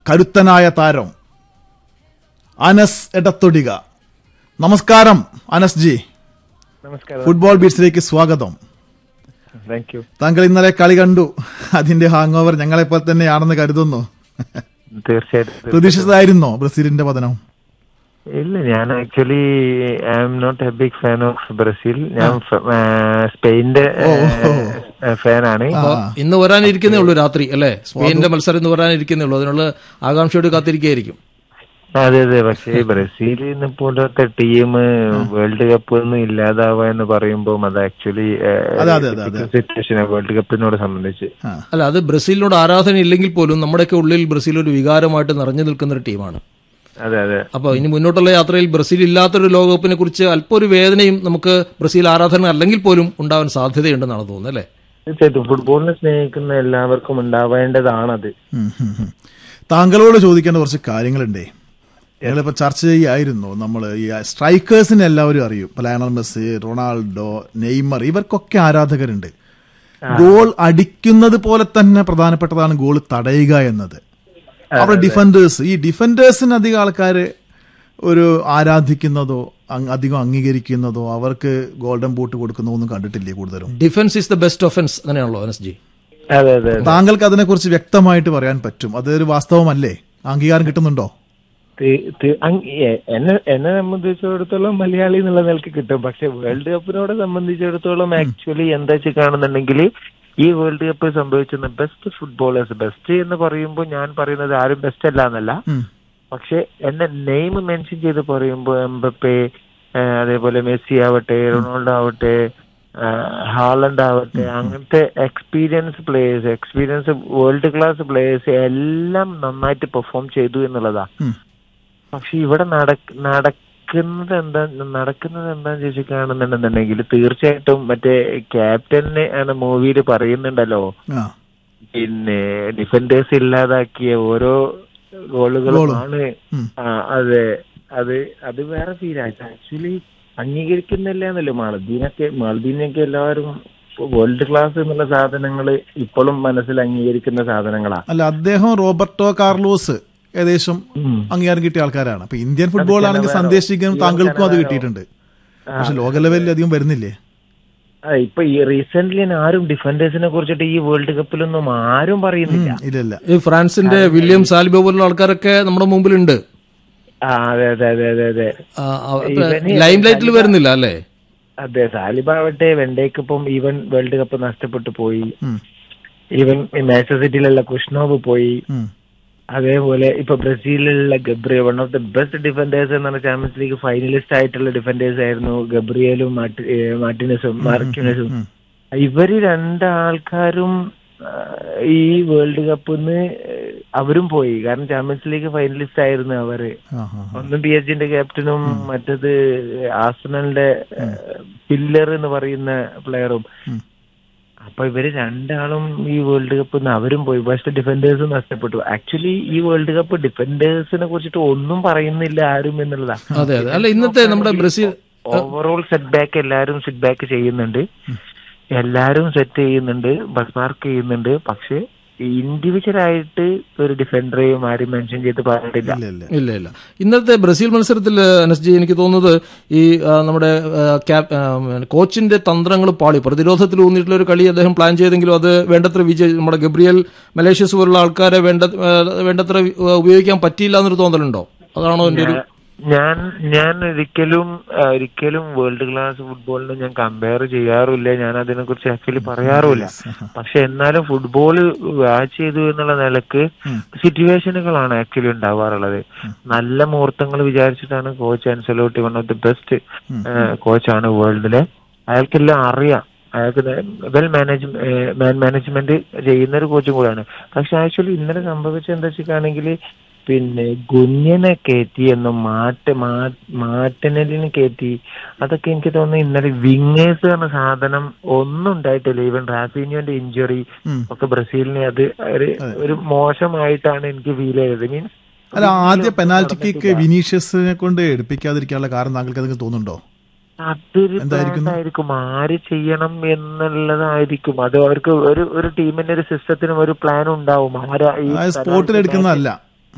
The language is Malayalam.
കരുത്തനായ താരം അനസ് എടത്തൊടിക നമസ്കാരം അനസ് ജി നമസ്കാരം ഫുട്ബോൾ ബീറ്റ്സിലേക്ക് സ്വാഗതം താങ്ക് യു താങ്കൾ ഇന്നലെ കളി കണ്ടു അതിന്റെ ഹാങ് ഓവർ ഞങ്ങളെപ്പോലെ തന്നെയാണെന്ന് കരുതുന്നു തീർച്ചയായിട്ടും പ്രതീക്ഷിച്ചതായിരുന്നോ ബ്രസീലിന്റെ പതനം ഇല്ല ഞാൻ actually I'm not a big fan of Brazil ഞാൻ ഫ- ആ, സ്പെയിന്റെ ഫാനാണ് ആ. ഇന്ന് വരാനിരിക്കുന്നേ ഉള്ളൂ രാത്രി അല്ലേ സ്പെയിനിന്റെ മത്സരം ഇന്ന് വരാനിരിക്കുന്നേ ഉള്ളൂ അതിനുള്ള ആകാംക്ഷയോട് കാത്തിരിക്കുകയായിരിക്കും അതെ അതെ പക്ഷേ ബ്രസീലിനെ പോലത്തെ ടീം വേൾഡ് കപ്പ് ഒന്നും ഇല്ലാതാവുക എന്ന് പറയുമ്പോൾ അത് ആക്ച്വലി അതെ, അതെ, അതെ, അതെ. സിറ്റുവേഷനാണ് വേൾഡ് കപ്പിനോട് സംബന്ധിച്ച് ആ. അല്ല അത് ബ്രസീലിനോട് ആരാധന ഇല്ലെങ്കിൽ പോലും നമ്മുടെയൊക്കെ ഉള്ളിൽ ബ്രസീൽ ഒരു വികാരമായിട്ട് നിറഞ്ഞു നിൽക്കുന്ന ഒരു ടീമാണ് അതെ അതെ അപ്പൊ ഇനി മുന്നോട്ടുള്ള യാത്രയിൽ ബ്രസീൽ ഇല്ലാത്തൊരു ലോകകപ്പിനെ കുറിച്ച് അല്പം ഒരു വേദനയും നമുക്ക് ബ്രസീൽ ആരാധന അല്ലെങ്കിൽ പോലും ഉണ്ടാവാൻ സാധ്യതയുണ്ടെന്നാണ് തോന്നുന്നത് അല്ലേ തീർച്ചയായിട്ടും ഫുട്ബോളിനെ സ്നേഹിക്കുന്ന എല്ലാവർക്കും ഉണ്ടാവേണ്ടതാണത് ഉം, ഉം, ഉം. താങ്കളോട് ചോദിക്കേണ്ട കുറച്ച് കാര്യങ്ങളുണ്ടേ ഞങ്ങളിപ്പോ ചർച്ച ചെയ്യായിരുന്നു നമ്മൾ ഈ സ്ട്രൈക്കേഴ്സിനെ എല്ലാവരും അറിയും ഇപ്പൊ ലയണൽ മെസ്സി റൊണാൾഡോ നെയ്മർ ഇവർക്കൊക്കെ ആരാധകരുണ്ട് ഗോൾ അടിക്കുന്നത് പോലെ തന്നെ പ്രധാനപ്പെട്ടതാണ് ഗോൾ തടയുക എന്നത് അവിടെ ഡിഫൻഡേഴ്സ് ഈ ഡിഫൻഡേഴ്സിന് അധികം ആൾക്കാര് ഒരു ആരാധിക്കുന്നതോ അങ് അധികം അംഗീകരിക്കുന്നതോ അവർക്ക് ഗോൾഡൻ ബൂട്ട് കൊടുക്കുന്നതോ ഒന്നും കണ്ടിട്ടില്ലേ കൂടുതലും defence is the best offence അങ്ങനെയാണല്ലോ അനസ് ജി അതെ അതെ താങ്കൾക്ക് അതിനെക്കുറിച്ച് വ്യക്തമായിട്ട് പറയാൻ പറ്റും അതൊരു വാസ്തവമല്ലേ അംഗീകാരം കിട്ടുന്നുണ്ടോ തി- തി- അങ് എ- എന്നെ എന്നെ സംബന്ധിച്ചിടത്തോളം മലയാളി എന്നുള്ള നിലക്ക് കിട്ടും പക്ഷെ വേൾഡ് കപ്പിനോട് സംബന്ധിച്ചിടത്തോളം ആക്ച്വലി എന്താ വെച്ച് കാണുന്നുണ്ടെങ്കിൽ ഈ വേൾഡ് കപ്പ് സംഭവിച്ചുന്ന ബെസ്റ്റ് ഫുട്ബോളേഴ്സ് ബെസ്റ്റ് എന്ന് പറയുമ്പോൾ ഞാൻ പറയുന്നത് ആരും ബെസ്റ്റ് അല്ല എന്നല്ല ഉം. പക്ഷെ എന്നെ നെയിം മെൻഷൻ ചെയ്ത് പറയുമ്പോൾ എംബപ്പെ ആ, അതേപോലെ മെസ്സി ആവട്ടെ റൊണാൾഡോ ആവട്ടെ ആ, ഹാലൻഡ് ആവട്ടെ അങ്ങനത്തെ experience players experience world class players എല്ലാം നന്നായിട്ട് പെർഫോം ചെയ്തു എന്നുള്ളതാ ഉം. പക്ഷെ ഇവിടെ നടക്ക നടക്കുന്നത് എന്താ നടക്കുന്നത് എന്താന്ന് ചോദിച്ചു കാണുന്നുണ്ടെന്നുണ്ടെങ്കിൽ തീർച്ചയായിട്ടും മറ്റേ ക്യാപ്റ്റനെ ആണ് മൂവിയിൽ പറയുന്നുണ്ടല്ലോ ആ പിന്നെ ഡിഫൻഡേഴ്സ് ഇല്ലാതാക്കിയ ഓരോ ഗോളുകളുമാണ് ഉം. ആ, അതെ അത് അത് വേറെ ഫീലാണ് ആക്ച്വലി അംഗീകരിക്കുന്നില്ല എന്നല്ലോ മാളദ്ദീനൊക്കെ മാളദ്ദീനൊക്കെ എല്ലാവരും വേൾഡ് ക്ലാസ് എന്നുള്ള സാധനങ്ങൾ ഇപ്പോഴും മനസ്സിൽ അംഗീകരിക്കുന്ന സാധനങ്ങളാ അല്ല അദ്ദേഹം റോബർട്ടോ കാർലോസ് ഏകദേശം അംഗീകാരം കിട്ടിയ ആൾക്കാരാണ് അപ്പൊ ഇന്ത്യൻ ഫുട്ബോൾ ആണെങ്കിൽ സന്ദേശിക്കാനും താങ്കൾക്കും അത് കിട്ടിയിട്ടുണ്ട് പക്ഷെ ലോക ലെവലിൽ അധികം വരുന്നില്ലേ ആ, ഇപ്പൊ ഈ റീസെന്റ് ആരും ഡിഫൻഡേഴ്സിനെ കുറിച്ചിട്ട് ഈ വേൾഡ് കപ്പിലൊന്നും ആരും പറയുന്നില്ല ഇല്ല ഇല്ല ഈ ഫ്രാൻസിന്റെ വില്യം സാലിബോ പോലുള്ള ആൾക്കാരൊക്കെ നമ്മുടെ മുമ്പിലുണ്ട് ആ അതെ അതെ അതെ അതെ അതെ ആ, അവ- ലൈം ലൈറ്റിൽ വരുന്നില്ല അല്ലേ അതെ സാലിബാവട്ടെ വെണ്ടയ്ക്കിപ്പം ഈവൻ വേൾഡ് കപ്പ് നഷ്ടപ്പെട്ടു പോയി ഉം. ഈവൻ മാഞ്ചസ്റ്റർ സിറ്റിയിലുള്ള കുഷ്നോവ് പോയി ഉം. അതേപോലെ ഇപ്പൊ ബ്രസീലിലുള്ള Gabriel one of the best defenders എന്ന് പറഞ്ഞ ചാമ്പ്യൻസ് ലീഗ് ഫൈനലിസ്റ്റ് ആയിട്ടുള്ള ഡിഫൻഡേഴ്സ് ആയിരുന്നു ഗബ്രിയലും മാർട്ടി- ഏ, മാർട്ടിനസും മാർക്കിനസും ഇവര് രണ്ടാൾക്കാരും ആ, ഈ വേൾഡ് കപ്പിന്ന് അവരും പോയി കാരണം ചാമ്പ്യൻസ് ലീഗ് ഫൈനലിസ്റ്റ് ആയിരുന്നു അവര് ആ, ആ, ആ. ഒന്ന് പി എച്ച് ഡിന്റെ ക്യാപ്റ്റനും മറ്റത് ആസ്ട്രനലിന്റെ പില്ലർ എന്ന് പറയുന്ന പ്ലെയറും ഉം. അപ്പൊ ഇവര് രണ്ടാളും ഈ വേൾഡ് കപ്പ് അവരും പോയി പക്ഷെ ഡിഫൻഡേഴ്സും നഷ്ടപ്പെട്ടു ആക്ച്വലി ഈ വേൾഡ് കപ്പ് ഡിഫൻഡേഴ്സിനെ കുറിച്ചിട്ട് ഒന്നും പറയുന്നില്ല ആരും എന്നുള്ളതാ അതെ അതെ അല്ല ഇന്നത്തെ നമ്മുടെ ബ്രസീൽ ഓവറോൾ സെറ്റ് ബാക്ക് എല്ലാരും സെറ്റ് ബാക്ക് ചെയ്യുന്നുണ്ട് എല്ലാരും സെറ്റ് ചെയ്യുന്നുണ്ട് ബസ് മാർക്ക് ചെയ്യുന്നുണ്ട് പക്ഷെ ഇൻഡിവിജ്വൽ ആയിട്ട് ഒരു ഡിഫൻഡറെയും ആരും മെൻഷൻ ചെയ്ത് പറഞ്ഞിട്ടില്ല ഇല്ല ഇല്ല ഇല്ല ഇല്ല ഇന്നത്തെ ബ്രസീൽ മത്സരത്തിൽ എസ് ജി എനിക്ക് തോന്നുന്നത് ഈ ആ, നമ്മുടെ ആ, ക്യാപ്- ആ, കോച്ചിന്റെ തന്ത്രങ്ങൾ പാളി പ്രതിരോധത്തിൽ ഊന്നിയിട്ടുള്ള ഒരു കളി അദ്ദേഹം പ്ലാൻ ചെയ്തെങ്കിലും അത് വേണ്ടത്ര വിജയ നമ്മുടെ ഗബ്രിയൽ മലേഷ്യസ് പോലുള്ള ആൾക്കാരെ വേണ്ട ആ, വേണ്ടത്ര ആ, ഉപയോഗിക്കാൻ പറ്റിയില്ല എന്നൊരു തോന്നലുണ്ടോ അതാണോ എന്റെ ഒരു ഞാൻ ഞാൻ ഒരിക്കലും ആ, ഒരിക്കലും വേൾഡ് ക്ലാസ് ഫുട്ബോളിനെ ഞാൻ കമ്പയർ ചെയ്യാറില്ല ഞാൻ അതിനെ കുറിച്ച് ആക്ച്വലി പറയാറുമില്ല പക്ഷെ എന്നാലും ഫുട്ബോൾ വാച്ച് ചെയ്തു എന്നുള്ള നിലക്ക് സിറ്റുവേഷനുകളാണ് ആക്ച്വലി ഉണ്ടാവാറുള്ളത് നല്ല മുഹൂർത്തങ്ങൾ വിചാരിച്ചിട്ടാണ് coach Ancelotti one of the best കോച്ചാണ് വേൾഡിലെ അയാൾക്കെല്ലാം അറിയാം അയാൾക്ക് വെൽ മാനേജ് മാൻ മാനേജ്മെന്റ് ചെയ്യുന്ന ഒരു കോച്ചും കൂടെയാണ് പക്ഷെ ആക്ച്വലി ഇന്നലെ സംഭവിച്ചത് എന്താ വെച്ചിട്ടാണെങ്കിൽ പിന്നെ ഗുഞ്ഞനെ കയറ്റി എന്നും മാറ്റ മാ- മാറ്റനലിന് കയറ്റി അതൊക്കെ എനിക്ക് തോന്നുന്നു ഇന്നലെ വിങ്ങേഴ്സ് എന്ന സാധനം ഒന്നും ഉണ്ടായിട്ടില്ല ഈവൻ റാഫീനിയോന്റെ ഇഞ്ചുറി ഒക്കെ ബ്രസീലിനെ അത് ഒരു ഒരു മോശമായിട്ടാണ് എനിക്ക് ഫീൽ ചെയ്തത് മീൻസ് അല്ല ആദ്യ പെനാൽറ്റി കിക്ക് വിനീഷ്യസിനെ കൊണ്ട് എടുപ്പിക്കാതിരിക്കാനുള്ള കാരണം താങ്കൾക്ക് അതൊക്കെ തോന്നുന്നുണ്ടോ അതൊരു എന്തായിരിക്കുന്നു? plan ആയിരിക്കും ആര് ചെയ്യണം എന്നുള്ളതായിരിക്കും അത് അവർക്ക് ഒരു ഒരു ടീമിന്റെ ഒരു സിസ്റ്റത്തിനും ഒരു പ്ലാൻ ഉണ്ടാവും ആരാ ഈ അതായത് സ്പോട്ടിൽ എടുക്കുന്നതല്ല